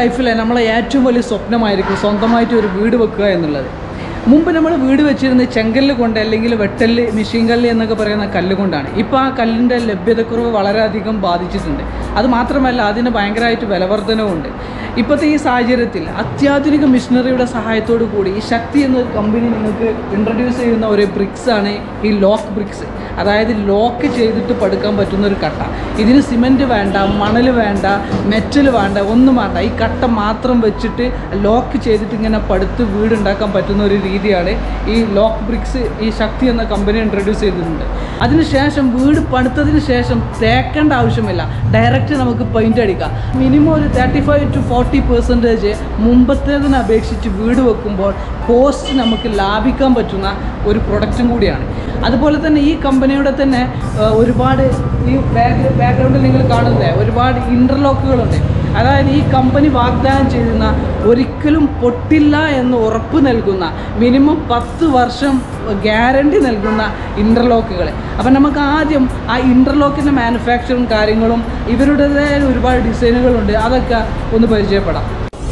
ലൈഫിൽ നമ്മളെ ഏറ്റവും വലിയ സ്വപ്നമായിരിക്കും സ്വന്തമായിട്ട് ഒരു വീട് വെക്കുക എന്നുള്ളത് മുമ്പ് നമ്മൾ വീട് വെച്ചിരുന്നത് ചെങ്കല്ല് കൊണ്ട് അല്ലെങ്കിൽ വെട്ടല് മെഷീൻ കല്ല് എന്നൊക്കെ പറയുന്ന കല്ല് കൊണ്ടാണ് ഇപ്പോൾ ആ കല്ലിൻ്റെ ലഭ്യതക്കുറവ് വളരെയധികം ബാധിച്ചിട്ടുണ്ട് അത് മാത്രമല്ല അതിന് ഭയങ്കരമായിട്ട് വിലവർധനവുമുണ്ട് ഇപ്പോഴത്തെ ഈ സാഹചര്യത്തിൽ അത്യാധുനിക മിഷനറിയുടെ സഹായത്തോടു കൂടി ഈ ശക്തി എന്ന കമ്പനി നിങ്ങൾക്ക് ഇൻട്രൊഡ്യൂസ് ചെയ്യുന്ന ഒരു ബ്രിക്സ് ആണ് ഈ ലോക്ക് ബ്രിക്സ് അതായത് ലോക്ക് ചെയ്തിട്ട് പടുക്കാൻ പറ്റുന്ന ഒരു കട്ട ഇതിന് സിമൻറ്റ് വേണ്ട മണൽ വേണ്ട മെറ്റൽ വേണ്ട ഒന്നും വേണ്ട ഈ കട്ട മാത്രം വെച്ചിട്ട് ലോക്ക് ചെയ്തിട്ട് ഇങ്ങനെ പടുത്ത് വീടുണ്ടാക്കാൻ പറ്റുന്ന ഒരു രീതിയാണ് ഈ ലോക്ക് ബ്രിക്സ് ഈ ശക്തി എന്ന കമ്പനി ഇൻട്രൊഡ്യൂസ് ചെയ്തിട്ടുണ്ട് അതിനുശേഷം വീട് പടുത്തതിന് ശേഷം തേക്കേണ്ട ആവശ്യമില്ല ഡയറക്റ്റ് നമുക്ക് പെയിൻ്റ് അടിക്കാം മിനിമം ഒരു thirty five to forty percentage മുമ്പത്തേതിനെ അപേക്ഷിച്ച് വീട് വെക്കുമ്പോൾ കോസ്റ്റ് നമുക്ക് ലാഭിക്കാൻ പറ്റുന്ന ഒരു പ്രൊഡക്റ്റും കൂടിയാണ് അതുപോലെ തന്നെ ഈ കമ്പനിയുടെ തന്നെ ആ, ഒരുപാട് ഈ ബാക്ക് ബാക്ക്ഗ്രൗണ്ടിൽ നിങ്ങൾ കാണുന്നത് ഒരുപാട് ഇൻ്റർലോക്കുകളുണ്ട് അതായത് ഈ കമ്പനി വാഗ്ദാനം ചെയ്യുന്ന ഒരിക്കലും പൊട്ടില്ല എന്ന് ഉറപ്പ് നൽകുന്ന മിനിമം പത്ത് വർഷം ഗ്യാരണ്ടി നൽകുന്ന ഇൻ്റർലോക്കുകൾ അപ്പം നമുക്ക് ആദ്യം ആ ഇൻ്റർലോക്കിൻ്റെ മാനുഫാക്ചറും കാര്യങ്ങളും ഇവരുടേതായ ഒരുപാട് ഡിസൈനുകളുണ്ട് അതൊക്കെ ഒന്ന് പരിചയപ്പെടാം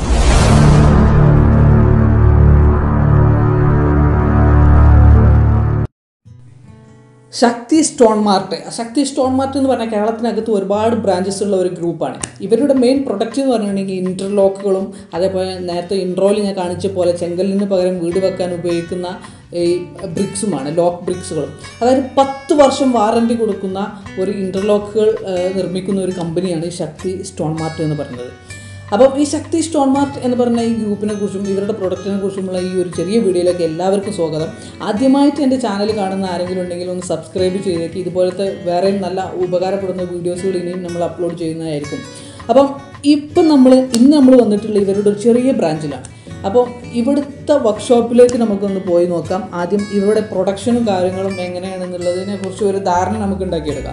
Shakthi stone mart Shakthi stone mart എന്ന് പറഞ്ഞാൽ കേരളത്തിനകത്ത് ഒരുപാട് ബ്രാഞ്ചസ് ഉള്ള ഒരു ഗ്രൂപ്പാണ് ഇവരുടെ മെയിൻ പ്രൊഡക്റ്റ് എന്ന് പറഞ്ഞിട്ടുണ്ടെങ്കിൽ ഇൻ്റർലോക്കുകളും അതേപോലെ നേരത്തെ ഇൻട്രോയിൽ ഞാൻ കാണിച്ച പോലെ ചെങ്കലിന് പകരം വീട് വെക്കാൻ ഉപയോഗിക്കുന്ന ഈ ബ്രിക്സുമാണ് ലോക്ക് ബ്രിക്സുകളും അതായത് പത്ത് വർഷം വാറണ്ടി കൊടുക്കുന്ന ഒരു ഇൻ്റർലോക്കുകൾ നിർമ്മിക്കുന്ന ഒരു കമ്പനിയാണ് ഈ ശക്തി സ്റ്റോൺ മാർട്ട് എന്ന് പറയുന്നത് അപ്പം ഈ ശക്തി സ്റ്റോൺ മാർട്ട് എന്ന് പറഞ്ഞ ഈ ഗ്രൂപ്പിനെ കുറിച്ചും ഇവരുടെ പ്രൊഡക്റ്റിനെ കുറിച്ചുമുള്ള ഈ ഒരു ചെറിയ വീഡിയോയിലേക്ക് എല്ലാവർക്കും സ്വാഗതം ആദ്യമായിട്ട് എൻ്റെ ചാനൽ കാണുന്ന ആരെങ്കിലും ഉണ്ടെങ്കിൽ ഒന്ന് സബ്സ്ക്രൈബ് ചെയ്തേക്ക് ഇതുപോലത്തെ വേറെയും നല്ല ഉപകാരപ്പെടുന്ന വീഡിയോസുകൾ ഇനിയും നമ്മൾ അപ്ലോഡ് ചെയ്യുന്നതായിരിക്കും അപ്പം ഇപ്പം നമ്മൾ ഇന്ന് നമ്മൾ വന്നിട്ടുള്ള ഇവരുടെ ഒരു ചെറിയ ബ്രാഞ്ചിലാണ് അപ്പോൾ ഇവിടുത്തെ വർക്ക്ഷോപ്പിലേക്ക് നമുക്കൊന്ന് പോയി നോക്കാം ആദ്യം ഇവരുടെ പ്രൊഡക്ഷനും കാര്യങ്ങളും എങ്ങനെയാണെന്നുള്ളതിനെ കുറിച്ച് ഒരു ധാരണ നമുക്ക് ഉണ്ടാക്കിയെടുക്കാം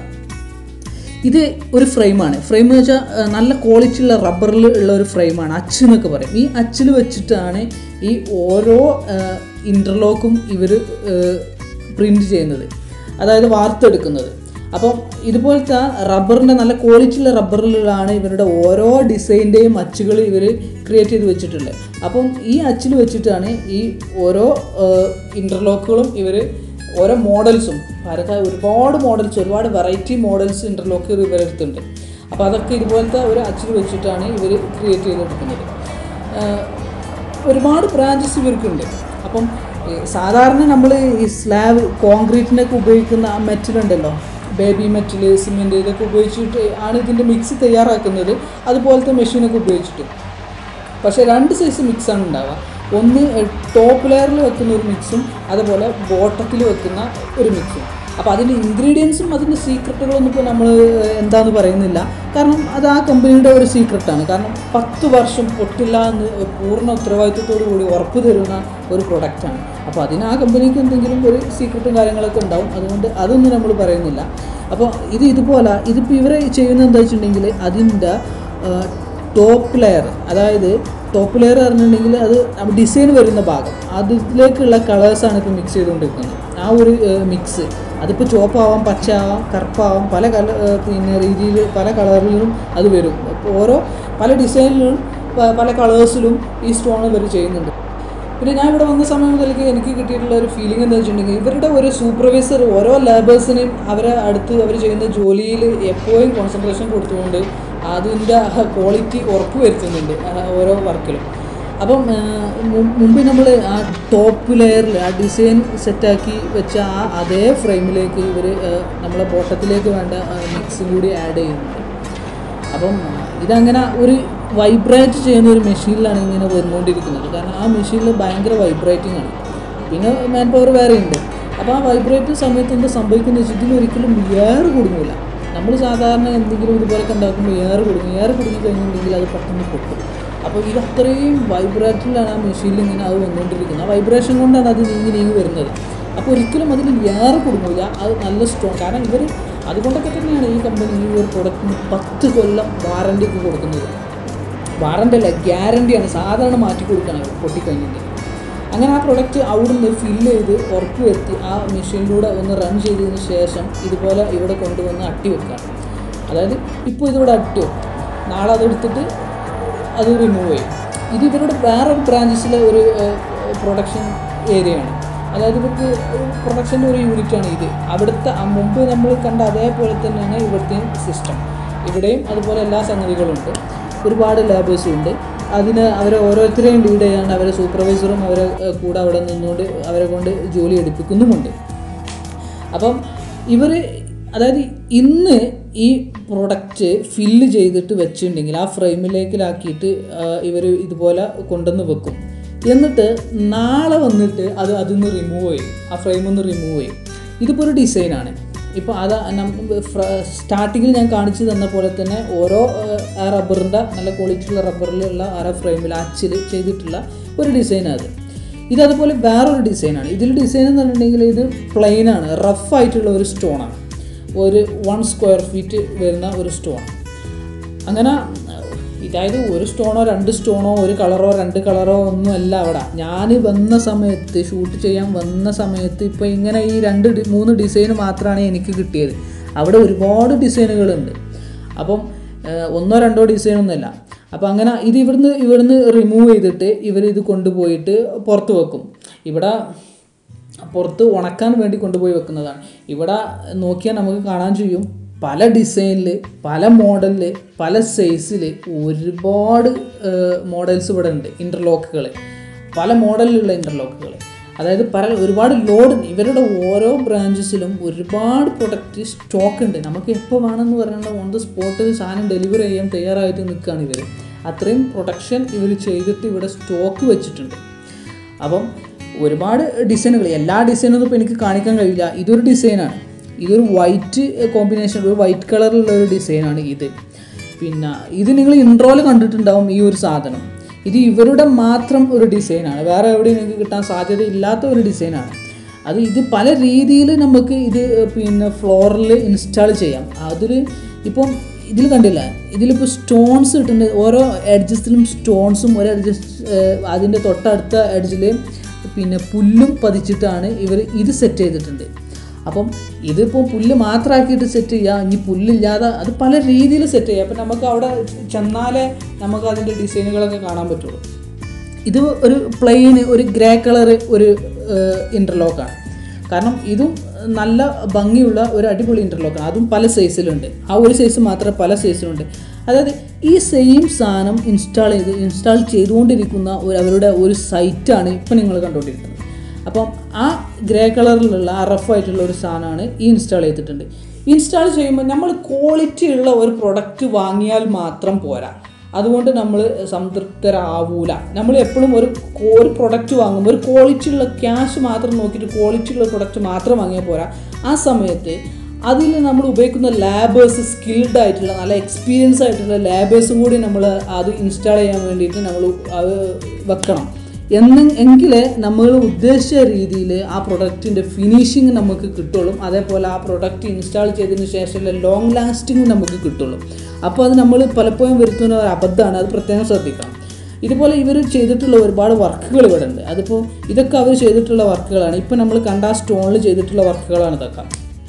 ഇത് ഒരു ഫ്രെയിമാണ് ഫ്രെയിം എന്ന് വെച്ചാൽ ഏഹ്, നല്ല ക്വാളിറ്റി ഉള്ള റബ്ബറിൽ ഉള്ള ഒരു ഫ്രെയിമാണ് അച്ച് എന്നൊക്കെ പറയും ഈ അച്ചിൽ വെച്ചിട്ടാണ് ഈ ഓരോ ഇൻ്റർലോക്കും ഇവർ പ്രിൻ്റ് ചെയ്യുന്നത് അതായത് വാർത്തെടുക്കുന്നത് അപ്പം ഇതുപോലത്തെ റബ്ബറിൻ്റെ നല്ല ക്വാളിറ്റി ഉള്ള റബ്ബറിലാണ് ഇവരുടെ ഓരോ ഡിസൈൻ്റെയും അച്ചുകൾ ഇവർ ക്രിയേറ്റ് ചെയ്ത് വെച്ചിട്ടുള്ളത് അപ്പം ഈ അച്ചിൽ വെച്ചിട്ടാണ് ഈ ഓരോ ഇൻ്റർലോക്കുകളും ഇവർ ഓരോ മോഡൽസും ഭാരത ഒരുപാട് മോഡൽസ് ഒരുപാട് വെറൈറ്റി മോഡൽസ് ഇൻ്റർലോക്ക് ഇവരടുത്തുണ്ട് അപ്പോൾ അതൊക്കെ ഇതുപോലത്തെ ഒരു അച്ചിൽ വെച്ചിട്ടാണ് ഇവർ ക്രിയേറ്റ് ചെയ്തെടുക്കുന്നത് ആഹ് ഒരുപാട് ബ്രാഞ്ചസ് ഇവർക്കുണ്ട് അപ്പം ഈ സാധാരണ നമ്മൾ ഈ സ്ലാബ് കോൺക്രീറ്റിനൊക്കെ ഉപയോഗിക്കുന്ന ആ മെറ്റലുണ്ടല്ലോ ബേബി മെറ്റൽ സിമെൻറ്റ് ഇതൊക്കെ ഉപയോഗിച്ചിട്ട് ആണ് ഇതിൻ്റെ മിക്സ് തയ്യാറാക്കുന്നത് അതുപോലത്തെ മെഷീനൊക്കെ ഉപയോഗിച്ചിട്ട് പക്ഷേ രണ്ട് സൈസ് മിക്സാണ് ഉണ്ടാവുക ഒന്ന് ടോപ്പ് ലെയറിൽ വെക്കുന്ന ഒരു മിക്സും അതുപോലെ ബോട്ടത്തിൽ വെക്കുന്ന ഒരു മിക്സും അപ്പോൾ അതിൻ്റെ ഇൻഗ്രീഡിയൻസും അതിൻ്റെ സീക്രട്ടുകളൊന്നും ഇപ്പോൾ നമ്മൾ എന്താന്ന് പറയുന്നില്ല കാരണം അത് ആ കമ്പനിയുടെ ഒരു സീക്രട്ടാണ് കാരണം പത്ത് വർഷം പൊട്ടില്ല എന്ന് പൂർണ്ണ ഉത്തരവാദിത്വത്തോടു കൂടി ഉറപ്പ് തരുന്ന ഒരു പ്രൊഡക്റ്റാണ് അപ്പോൾ അതിന് ആ കമ്പനിക്ക് എന്തെങ്കിലും ഒരു സീക്രട്ടും കാര്യങ്ങളൊക്കെ ഉണ്ടാവും അതുകൊണ്ട് അതൊന്നും നമ്മൾ പറയുന്നില്ല അപ്പോൾ ഇത് ഇതുപോലെ ഇതിപ്പോൾ ഇവരെ ചെയ്യുന്നത് എന്താ വെച്ചിട്ടുണ്ടെങ്കിൽ അതിൻ്റെ ടോപ്പ് ലെയർ അതായത് ടോപ്പ് ലെയർ പറഞ്ഞിട്ടുണ്ടെങ്കിൽ അത് ഡിസൈൻ വരുന്ന ഭാഗം അതിലേക്കുള്ള കളേഴ്സാണ് ഇപ്പോൾ മിക്സ് ചെയ്തുകൊണ്ടിരിക്കുന്നത് ആ ഒരു മിക്സ് അതിപ്പോൾ ചുവപ്പാവാം പച്ചയാവാം കറുപ്പാവാം പല കല ഏഹ് പിന്നെ രീതിയിൽ പല കളറിലും അത് വരും അപ്പോൾ ഓരോ പല ഡിസൈനിലും പ- പല കളേഴ്സിലും ഈ സ്റ്റോൺ ഇവർ ചെയ്യുന്നുണ്ട് പിന്നെ ഞാൻ ഇവിടെ വന്ന സമയം മുതലേക്ക് എനിക്ക് കിട്ടിയിട്ടുള്ള ഒരു ഫീലിംഗ് എന്താ വെച്ചിട്ടുണ്ടെങ്കിൽ ഇവരുടെ ഒരു സൂപ്പർവൈസർ ഓരോ ലേബേഴ്സിനെയും അവരെ അടുത്ത് അവർ ചെയ്യുന്ന ജോലിയിൽ എപ്പോഴും കോൺസെൻട്രേഷൻ കൊടുത്തുകൊണ്ട് അതിൻ്റെ ക്വാളിറ്റി ഉറപ്പ് വരുത്തുന്നുണ്ട് ആ ഓരോ വർക്കിലും അപ്പം ആ, മു- മുമ്പ് നമ്മൾ ആ ടോപ്പ് ലെയറിൽ ആ ഡിസൈൻ സെറ്റാക്കി വെച്ച ആ അതേ ഫ്രെയിമിലേക്ക് ഇവർ നമ്മളെ ബോട്ടത്തിലേക്ക് വേണ്ട മിക്സും കൂടി ആഡ് ചെയ്യുന്നുണ്ട് അപ്പം ഇതങ്ങനെ ഒരു വൈബ്രേറ്റ് ചെയ്യുന്ന ഒരു മെഷീനിലാണ് ഇങ്ങനെ വന്നുകൊണ്ടിരിക്കുന്നത് കാരണം ആ മെഷീനിൽ ഭയങ്കര വൈബ്രേറ്റിംഗ് ആണ് പിന്നെ മാൻ പവർ വേറെ ഉണ്ട് അപ്പോൾ ആ വൈബ്രേറ്റ് സമയത്ത് എന്താ സംഭവിക്കുന്നത് വെച്ചാൽ ഇതിലൊരിക്കലും എയർ കുടുങ്ങില്ല നമ്മൾ സാധാരണ എന്തെങ്കിലും ഇതുപോലൊക്കെ ഉണ്ടാക്കുമ്പോൾ എയർ കുടുങ്ങും എയർ കുടുങ്ങി കഴിഞ്ഞിട്ടുണ്ടെങ്കിൽ അത് പെട്ടെന്ന് പൊട്ടും അപ്പോൾ ഇത് അത്രയും വൈബ്രേറ്റിലാണ് ആ മെഷീനിൽ ഇങ്ങനെ അത് വന്നുകൊണ്ടിരിക്കുന്നത് ആ വൈബ്രേഷൻ കൊണ്ടാണ് അത് നീങ്ങി നീങ്ങി വരുന്നത് അപ്പോൾ ഒരിക്കലും അതിൽ എയർ കുടുങ്ങില്ല അത് നല്ല സ്ട്രോങ് കാരണം ഇവർ അതുകൊണ്ടൊക്കെ തന്നെയാണ് ഈ കമ്പനി ഈ ഒരു പ്രൊഡക്റ്റിന് പത്ത് കൊല്ലം വാറണ്ടി ഒക്കെ കൊടുക്കുന്നത് വാറണ്ടി അല്ല ഗ്യാരണ്ടിയാണ് സാധാരണ മാറ്റി കൊടുക്കണം പൊട്ടിക്കഴിഞ്ഞിട്ട് അങ്ങനെ ആ പ്രൊഡക്റ്റ് അവിടുന്ന് ഫില്ല് ചെയ്ത് ഉറപ്പ് വരുത്തി ആ മെഷീനിലൂടെ ഒന്ന് റൺ ചെയ്തതിന് ശേഷം ഇതുപോലെ ഇവിടെ കൊണ്ടുവന്ന് അട്ടി വെക്കാം അതായത് ഇപ്പോൾ ഇതിവിടെ അട്ടി വെക്കും നാളെ അതെടുത്തിട്ട് അത് റിമൂവ് ചെയ്യും ഇത് ഇവരുടെ വേറൊരു ബ്രാഞ്ചസിലെ ഒരു പ്രൊഡക്ഷൻ ഏരിയയാണ് അതായത് ഇവർക്ക് പ്രൊഡക്ഷൻ്റെ ഒരു യൂണിറ്റാണ് ഇത് അവിടുത്തെ ആ മുമ്പ് നമ്മൾ കണ്ട അതേപോലെ തന്നെയാണ് ഇവിടുത്തെ സിസ്റ്റം ഇവിടെയും അതുപോലെ എല്ലാ സംഗതികളുണ്ട് ഒരുപാട് ലേബേഴ്സും ഉണ്ട് അതിന് അവരെ ഓരോരുത്തരെയും ലീഡ് ചെയ്യാണ്ട് അവരെ സൂപ്പർവൈസറും അവരെ ഏഹ്, കൂടെ അവിടെ നിന്നുകൊണ്ട് അവരെ കൊണ്ട് ജോലി എടുപ്പിക്കുന്നുമുണ്ട് അപ്പം ഇവർ അതായത് ഇന്ന് ഈ പ്രൊഡക്റ്റ് ഫില്ല് ചെയ്തിട്ട് വെച്ചിട്ടുണ്ടെങ്കിൽ ആ ഫ്രെയിമിലേക്കിലാക്കിയിട്ട് ഇവർ ഇതുപോലെ കൊണ്ടുവന്ന് വെക്കും എന്നിട്ട് നാളെ വന്നിട്ട് അത് അതിൽ നിന്ന് റിമൂവ് ചെയ്യും ആ ഫ്രെയിമിൽ നിന്ന് റിമൂവ് ചെയ്യും ഇതിപ്പോൾ ഒരു ഡിസൈനാണ് ഇപ്പോൾ അത് സ്റ്റാർട്ടിങ്ങിൽ ഞാൻ കാണിച്ചു തന്ന പോലെ തന്നെ ഓരോ ഏഹ്, ആ റബ്ബറിൻ്റെ നല്ല ക്വാളിറ്റിയുള്ള റബ്ബറിലുള്ള ആ ഫ്രെയിമിൽ അച്ചിൽ ചെയ്തിട്ടുള്ള ഒരു ഡിസൈനാണ് അത് ഇത് അതുപോലെ വേറൊരു ഡിസൈനാണ് ഇതിൽ ഡിസൈൻ എന്ന് പറഞ്ഞിട്ടുണ്ടെങ്കിൽ ഇത് പ്ലെയിൻ ആണ് റഫ് ആയിട്ടുള്ള ഒരു സ്റ്റോണാണ് ഒരു വൺ സ്ക്വയർ ഫീറ്റ് വരുന്ന ഒരു സ്റ്റോൺ അങ്ങനെ ഇതായത് ഒരു സ്റ്റോണോ രണ്ട് സ്റ്റോണോ ഒരു കളറോ രണ്ട് കളറോ ഒന്നും അല്ല അവിടെ ഞാൻ വന്ന സമയത്ത് ഷൂട്ട് ചെയ്യാൻ വന്ന സമയത്ത് ഇപ്പോൾ ഇങ്ങനെ ഈ രണ്ട് ഡി- മൂന്ന് ഡിസൈൻ മാത്രമാണ് എനിക്ക് കിട്ടിയത് അവിടെ ഒരുപാട് ഡിസൈനുകളുണ്ട് അപ്പം ഏഹ്, ഒന്നോ രണ്ടോ ഡിസൈനൊന്നുമല്ല അപ്പോൾ അങ്ങനെ ഇത് ഇവിടുന്ന് ഇവിടുന്ന് റിമൂവ് ചെയ്തിട്ട് ഇവർ ഇത് കൊണ്ടുപോയിട്ട് പുറത്ത് വെക്കും ഇവിടെ പുറത്ത് ഉണക്കാൻ വേണ്ടി കൊണ്ടുപോയി വെക്കുന്നതാണ് ഇവിടെ നോക്കിയാൽ നമുക്ക് കാണാൻ ചെയ്യും പല ഡിസൈനിൽ പല മോഡലിൽ പല സൈസിൽ ഒരുപാട് മോഡൽസ് ഇവിടെ ഉണ്ട് ഇൻ്റർലോക്കുകൾ പല മോഡലിലുള്ള ഇൻ്റർലോക്കുകൾ അതായത് പല ഒരുപാട് ലോഡ് ഇവരുടെ ഓരോ ബ്രാഞ്ചസിലും ഒരുപാട് പ്രൊഡക്റ്റ് സ്റ്റോക്ക് ഉണ്ട് നമുക്ക് എപ്പോൾ വേണമെന്ന് പറഞ്ഞാൽ ഓൺ ദ സ്പോട്ടിൽ സാധനം ഡെലിവറി ചെയ്യാൻ തയ്യാറായിട്ട് നിൽക്കുകയാണ് ഇവർ അത്രയും പ്രൊഡക്ഷൻ ഇവർ ചെയ്തിട്ട് ഇവിടെ സ്റ്റോക്ക് വെച്ചിട്ടുണ്ട് അപ്പം ഒരുപാട് ഡിസൈനുകൾ എല്ലാ ഡിസൈനൊന്നും ഇപ്പോൾ എനിക്ക് കാണിക്കാൻ കഴിയില്ല ഇതൊരു ഡിസൈനാണ് ഇതൊരു വൈറ്റ് കോമ്പിനേഷൻ ഒരു വൈറ്റ് കളറിലുള്ള ഒരു ഡിസൈനാണ് ഇത് പിന്നെ ഇത് നിങ്ങൾ ഇൻട്രോയിൽ കണ്ടിട്ടുണ്ടാവും ഈ ഒരു സാധനം ഇത് ഇവരുടെ മാത്രം ഒരു ഡിസൈനാണ് വേറെ എവിടെയും നിങ്ങൾക്ക് കിട്ടാൻ സാധ്യത ഇല്ലാത്ത ഒരു ഡിസൈനാണ് അത് ഇത് പല രീതിയിൽ നമുക്ക് ഇത് പിന്നെ ഫ്ലോറിൽ ഇൻസ്റ്റാൾ ചെയ്യാം അതിൽ ഇപ്പം ഇതിൽ കണ്ടില്ല ഇതിലിപ്പോൾ സ്റ്റോൺസ് കിട്ടുന്നുണ്ട് ഓരോ എഡ്ജസിലും സ്റ്റോൺസും ഒരു എഡ്ജസ് അതിൻ്റെ തൊട്ടടുത്ത എഡ്ജിൽ പിന്നെ പുല്ലും പതിച്ചിട്ടാണ് ഇവർ ഇത് സെറ്റ് ചെയ്തിട്ടുണ്ട് അപ്പം ഇതിപ്പോൾ പുല്ല് മാത്രമാക്കിയിട്ട് സെറ്റ് ചെയ്യുക ഇനി പുല്ലില്ലാതെ അത് പല രീതിയിൽ സെറ്റ് ചെയ്യാം അപ്പം നമുക്ക് അവിടെ ചെന്നാലേ നമുക്ക് അതിൻ്റെ ഡിസൈനുകളൊക്കെ കാണാൻ പറ്റുള്ളൂ ഇത് ഒരു പ്ലെയിൻ ഒരു ഗ്രേ കളർ ഒരു ഇൻ്റർലോക്കാണ് കാരണം ഇതും നല്ല ഭംഗിയുള്ള ഒരു അടിപൊളി ഇൻ്റർലോക്കാണ് അതും പല സൈസിലുണ്ട് ആ ഒരു സൈസ് മാത്രമേ പല സൈസിലുണ്ട് അതായത് ഈ സെയിം സാധനം ഇൻസ്റ്റാൾ ചെയ്ത് ഇൻസ്റ്റാൾ ചെയ്തുകൊണ്ടിരിക്കുന്ന ഒരു അവരുടെ ഒരു സൈറ്റാണ് ഇപ്പം നിങ്ങൾ കണ്ടുകൊണ്ടിരിക്കുന്നത് അപ്പം ആ ഗ്രേ കളറിലുള്ള ആ റഫ് ആയിട്ടുള്ള ഒരു സാധനമാണ് ഈ ഇൻസ്റ്റാൾ ചെയ്തിട്ടുണ്ട് ഇൻസ്റ്റാൾ ചെയ്യുമ്പോൾ നമ്മൾ ക്വാളിറ്റി ഉള്ള ഒരു പ്രൊഡക്റ്റ് വാങ്ങിയാൽ മാത്രം പോരാ അതുകൊണ്ട് നമ്മൾ സംതൃപ്തരാവൂല നമ്മൾ എപ്പോഴും ഒരു ഒരു പ്രൊഡക്റ്റ് വാങ്ങുമ്പോൾ ഒരു ക്വാളിറ്റി ഉള്ള ക്യാഷ് മാത്രം നോക്കിയിട്ട് ക്വാളിറ്റി ഉള്ള പ്രൊഡക്റ്റ് മാത്രം വാങ്ങിയാൽ പോരാ ആ സമയത്ത് അതിൽ നമ്മൾ ഉപയോഗിക്കുന്ന ലാബേഴ്സ് സ്കിൽഡ് ആയിട്ടുള്ള നല്ല എക്സ്പീരിയൻസ് ആയിട്ടുള്ള ലാബേഴ്സും കൂടി നമ്മൾ അത് ഇൻസ്റ്റാൾ ചെയ്യാൻ വേണ്ടിയിട്ട് നമ്മൾ അത് വെക്കണം എന്ന് എങ്കിലേ നമ്മൾ ഉദ്ദേശിച്ച രീതിയിൽ ആ പ്രൊഡക്റ്റിൻ്റെ ഫിനിഷിങ് നമുക്ക് കിട്ടുള്ളൂ അതേപോലെ ആ പ്രൊഡക്റ്റ് ഇൻസ്റ്റാൾ ചെയ്തതിന് ശേഷമുള്ള ലോങ് ലാസ്റ്റിങ്ങും നമുക്ക് കിട്ടുള്ളൂ അപ്പോൾ അത് നമ്മൾ പലപ്പോഴും വരുത്തുന്ന ഒരു അബദ്ധമാണ് അത് പ്രത്യേകം ശ്രദ്ധിക്കണം ഇതുപോലെ ഇവർ ചെയ്തിട്ടുള്ള ഒരുപാട് വർക്കുകൾ ഇവിടെ ഉണ്ട് അതിപ്പോൾ ഇതൊക്കെ അവർ ചെയ്തിട്ടുള്ള വർക്കുകളാണ് ഇപ്പോൾ നമ്മൾ കണ്ട ആ സ്റ്റോണിൽ ചെയ്തിട്ടുള്ള വർക്കുകളാണ് ഇതൊക്കെ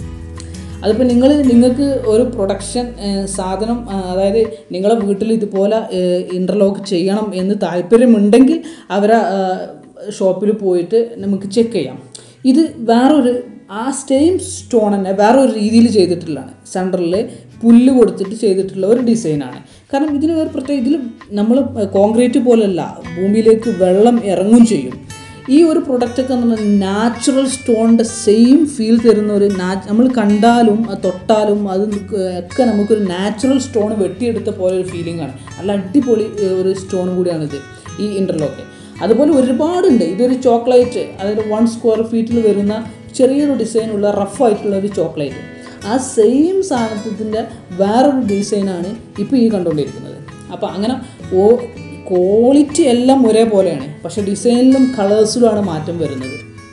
അതിപ്പോൾ നിങ്ങൾ നിങ്ങൾക്ക് ഒരു പ്രൊഡക്ഷൻ സാധനം ആ, അതായത് നിങ്ങളെ വീട്ടിൽ ഇതുപോലെ ഇൻ്റർലോക്ക് ചെയ്യണം എന്ന് താല്പര്യമുണ്ടെങ്കിൽ അവരെ ഷോപ്പിൽ പോയിട്ട് നമുക്ക് ചെക്ക് ചെയ്യാം ഇത് വേറൊരു ആ സെയിം സ്റ്റോൺ തന്നെ വേറൊരു രീതിയിൽ ചെയ്തിട്ടുള്ളതാണ് സെൻറ്ററിൽ പുല്ല് കൊടുത്തിട്ട് ചെയ്തിട്ടുള്ള ഒരു ഡിസൈനാണ് കാരണം ഇതിന് വേറെ പ്രത്യേക ഇതിൽ നമ്മൾ കോൺക്രീറ്റ് പോലല്ല ഭൂമിയിലേക്ക് വെള്ളം ഇറങ്ങും ചെയ്യും ഈ ഒരു പ്രൊഡക്റ്റ് ഒക്കെ നമ്മൾ നാച്ചുറൽ സ്റ്റോണിൻ്റെ സെയിം ഫീൽ തരുന്ന ഒരു നാ നമ്മൾ കണ്ടാലും അത് തൊട്ടാലും അത് നിക്ക് ഒക്കെ നമുക്കൊരു നാച്ചുറൽ സ്റ്റോൺ വെട്ടിയെടുത്ത പോലെ ഒരു ഫീലിംഗ് ആണ് നല്ല അടിപൊളി ഏഹ്, ഒരു സ്റ്റോൺ കൂടിയാണിത് ഈ ഇൻ്റർലോക്ക് അതുപോലെ ഒരുപാടുണ്ട് ഇതൊരു ചോക്ലേറ്റ് അതായത് വൺ സ്ക്വയർ ഫീറ്റിൽ വരുന്ന ചെറിയൊരു ഡിസൈനുള്ള റഫ് ആയിട്ടുള്ള ഒരു ചോക്ലേറ്റ് ആ സെയിം സാധനത്തിൻ്റെ വേറൊരു ഡിസൈനാണ് ഇപ്പോൾ ഈ കണ്ടുകൊണ്ടിരിക്കുന്നത് അപ്പോൾ അങ്ങനെ ഓ ക്വാളിറ്റി എല്ലാം ഒരേപോലെയാണ് പക്ഷേ ഡിസൈനിലും കളേഴ്സിലുമാണ് മാറ്റം വരുന്നത്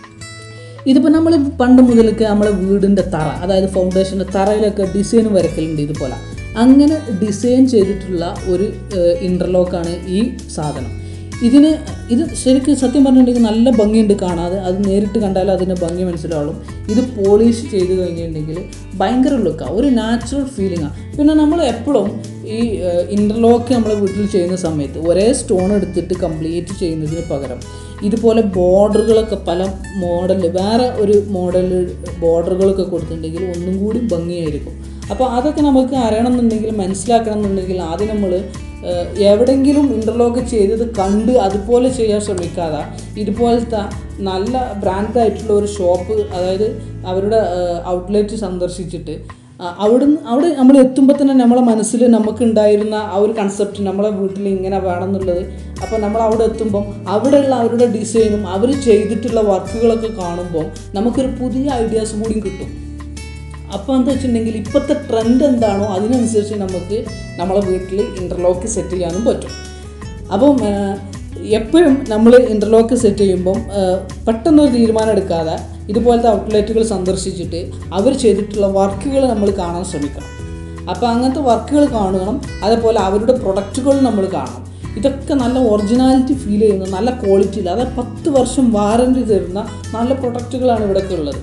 ഇതിപ്പോൾ നമ്മൾ പണ്ട് മുതലൊക്കെ നമ്മളെ വീടിൻ്റെ തറ അതായത് ഫൗണ്ടേഷൻ്റെ തറയിലൊക്കെ ഡിസൈൻ വരക്കലുണ്ട് ഇതുപോലെ അങ്ങനെ ഡിസൈൻ ചെയ്തിട്ടുള്ള ഒരു ഇൻ്റർലോക്കാണ് ഈ സാധനം ഇതിന് ഇത് ശരിക്കും സത്യം പറഞ്ഞിട്ടുണ്ടെങ്കിൽ നല്ല ഭംഗിയുണ്ട് കാണാതെ അത് നേരിട്ട് കണ്ടാൽ അതിൻ്റെ ഭംഗി മനസ്സിലാവുള്ളൂ ഇത് പോളിഷ് ചെയ്ത് കഴിഞ്ഞിട്ടുണ്ടെങ്കിൽ ഭയങ്കര ലുക്കാണ് ഒരു നാച്ചുറൽ ഫീലിംഗാണ് പിന്നെ നമ്മൾ എപ്പോഴും ഈ ഇൻ്റർലോക്ക് നമ്മളെ വീട്ടിൽ ചെയ്യുന്ന സമയത്ത് ഒരേ സ്റ്റോൺ എടുത്തിട്ട് കംപ്ലീറ്റ് ചെയ്യുന്നതിന് പകരം ഇതുപോലെ ബോർഡറുകളൊക്കെ പല മോഡൽ വേറെ ഒരു മോഡൽ ബോർഡറുകളൊക്കെ കൊടുത്തിട്ടുണ്ടെങ്കിൽ ഒന്നും കൂടി ഭംഗിയായിരിക്കും അപ്പോൾ അതൊക്കെ നമുക്ക് അറിയണമെന്നുണ്ടെങ്കിൽ മനസ്സിലാക്കണം എന്നുണ്ടെങ്കിൽ ആദ്യം നമ്മൾ എവിടെയെങ്കിലും ഇൻ്റർലോക്ക് ചെയ്തത് കണ്ട് അതുപോലെ ചെയ്യാൻ ശ്രമിക്കാതെ ഇതുപോലത്തെ നല്ല ബ്രാൻഡായിട്ടുള്ള ഒരു ഷോപ്പ് അതായത് അവരുടെ ഔട്ട്ലെറ്റ് സന്ദർശിച്ചിട്ട് ആ, അവിടുന്ന് അവിടെ നമ്മൾ എത്തുമ്പോൾ തന്നെ നമ്മളെ മനസ്സിൽ നമുക്ക് ഉണ്ടായിരുന്ന ആ ഒരു കൺസെപ്റ്റ് നമ്മളെ വീട്ടിൽ ഇങ്ങനെ വേണം എന്നുള്ളത് അപ്പോൾ നമ്മൾ അവിടെ എത്തുമ്പം അവിടെയുള്ള അവരുടെ ഡിസൈനും അവർ ചെയ്തിട്ടുള്ള വർക്കുകളൊക്കെ കാണുമ്പോൾ നമുക്കൊരു പുതിയ ഐഡിയാസ് കൂടിയും കിട്ടും അപ്പോൾ എന്താ വെച്ചിട്ടുണ്ടെങ്കിൽ ഇപ്പോഴത്തെ ട്രെൻഡ് എന്താണോ അതിനനുസരിച്ച് നമുക്ക് നമ്മളെ വീട്ടിൽ ഇൻ്റർലോക്ക് സെറ്റ് ചെയ്യാനും പറ്റും അപ്പം എപ്പോഴും നമ്മൾ ഇൻ്റർലോക്ക് സെറ്റ് ചെയ്യുമ്പം ആ, പെട്ടെന്നൊരു തീരുമാനം എടുക്കാതെ ഇതുപോലത്തെ ഔട്ട്ലെറ്റുകൾ സന്ദർശിച്ചിട്ട് അവർ ചെയ്തിട്ടുള്ള വർക്കുകൾ നമ്മൾ കാണാൻ ശ്രമിക്കണം അപ്പോൾ അങ്ങനത്തെ വർക്കുകൾ കാണണം അതേപോലെ അവരുടെ പ്രൊഡക്റ്റുകൾ നമ്മൾ കാണണം ഇതൊക്കെ നല്ല ഒറിജിനാലിറ്റി ഫീൽ ചെയ്യുന്ന നല്ല ക്വാളിറ്റിയിൽ അതായത് പത്ത് വർഷം വാറൻറ്റി തരുന്ന നല്ല പ്രൊഡക്റ്റുകളാണ് ഇവിടെയൊക്കെ ഉള്ളത്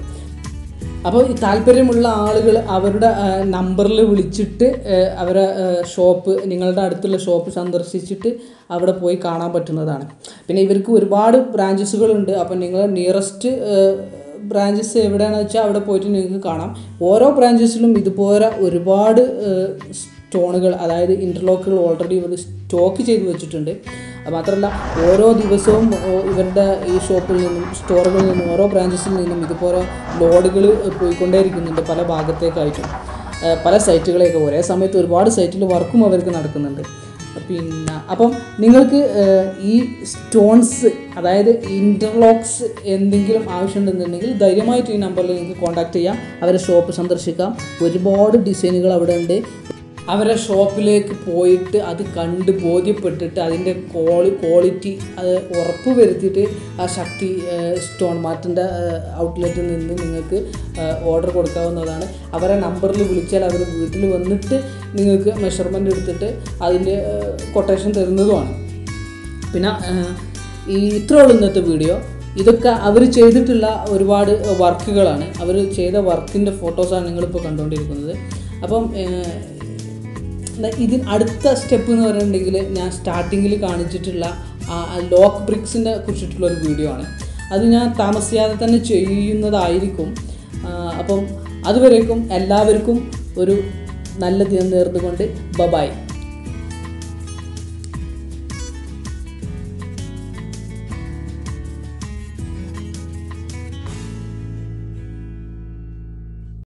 അപ്പോൾ ഈ താല്പര്യമുള്ള ആളുകൾ അവരുടെ നമ്പറിൽ വിളിച്ചിട്ട് ആ, അവരെ ഷോപ്പ് നിങ്ങളുടെ അടുത്തുള്ള ഷോപ്പ് സന്ദർശിച്ചിട്ട് അവിടെ പോയി കാണാൻ പറ്റുന്നതാണ് പിന്നെ ഇവർക്ക് ഒരുപാട് ബ്രാഞ്ചസുകളുണ്ട് അപ്പോൾ നിങ്ങൾ നിയറസ്റ്റ് ബ്രാഞ്ചസ് എവിടെയാണെന്ന് വെച്ചാൽ അവിടെ പോയിട്ട് നിങ്ങൾക്ക് കാണാം ഓരോ ബ്രാഞ്ചസിലും ഇതുപോലെ ഒരുപാട് സ്റ്റോണുകൾ അതായത് ഇൻ്റർലോക്കുകൾ ഓൾറെഡി ഇവർ സ്റ്റോക്ക് ചെയ്ത് വെച്ചിട്ടുണ്ട് അത് മാത്രമല്ല ഓരോ ദിവസവും ഓ- ഇവരുടെ ഈ ഷോപ്പിൽ നിന്നും സ്റ്റോറുകളിൽ നിന്നും ഓരോ ബ്രാഞ്ചസിൽ നിന്നും ഇതുപോലെ ലോഡുകൾ പോയിക്കൊണ്ടേയിരിക്കുന്നുണ്ട് പല ഭാഗത്തേക്കായിട്ടും ഏഹ് പല സൈറ്റുകളെയൊക്കെ ഒരേ സമയത്ത് ഒരുപാട് സൈറ്റിൽ വർക്കും അവർക്ക് നടക്കുന്നുണ്ട് പിന്നെ അപ്പം നിങ്ങൾക്ക് ഏഹ് ഈ സ്റ്റോൺസ് അതായത് ഇൻ്റർലോക്സ് എന്തെങ്കിലും ആവശ്യമുണ്ടെന്നുണ്ടെങ്കിൽ ധൈര്യമായിട്ട് ഈ നമ്പറിൽ നിങ്ങൾക്ക് കോൺടാക്ട് ചെയ്യാം അവരെ ഷോപ്പ് സന്ദർശിക്കാം ഒരുപാട് ഡിസൈനുകൾ അവിടെ ഉണ്ട് അവരെ ഷോപ്പിലേക്ക് പോയിട്ട് അത് കണ്ട് ബോധ്യപ്പെട്ടിട്ട് അതിൻ്റെ ക്വാളി ക്വാളിറ്റി അത് ഉറപ്പ് വരുത്തിയിട്ട് ആ ശക്തി സ്റ്റോൺ മാർട്ടിൻ്റെ ഔട്ട്ലെറ്റിൽ നിന്ന് നിങ്ങൾക്ക് ഓർഡർ കൊടുക്കാവുന്നതാണ് അവരെ നമ്പറിൽ വിളിച്ചാൽ അവർ വീട്ടിൽ വന്നിട്ട് നിങ്ങൾക്ക് മെഷർമെൻ്റ് എടുത്തിട്ട് അതിൻ്റെ കൊട്ടേഷൻ തരുന്നതുമാണ് പിന്നെ ഏഹ്, ഈ ഇത്രയുള്ള ഇന്നത്തെ വീഡിയോ ഇതൊക്കെ അവർ ചെയ്തിട്ടുള്ള ഒരുപാട് വർക്കുകളാണ് അവർ ചെയ്ത വർക്കിൻ്റെ ഫോട്ടോസാണ് നിങ്ങളിപ്പോൾ കണ്ടുകൊണ്ടിരിക്കുന്നത് അപ്പം ഏഹ്, ന- ഇതിന് അടുത്ത സ്റ്റെപ്പ് എന്ന് പറയുന്നുണ്ടെങ്കിൽ ഞാൻ സ്റ്റാർട്ടിങ്ങിൽ കാണിച്ചിട്ടുള്ള ആ ലോക്ക് ബ്രിക്സിൻ്റെ കുറിച്ചിട്ടുള്ള ഒരു വീഡിയോ ആണ് അത് ഞാൻ താമസിയാതെ തന്നെ ചെയ്യുന്നതായിരിക്കും ആ, അപ്പം അതുവരേക്കും എല്ലാവർക്കും ഒരു നല്ല ദിനം നേർന്നുകൊണ്ട് ബബായ്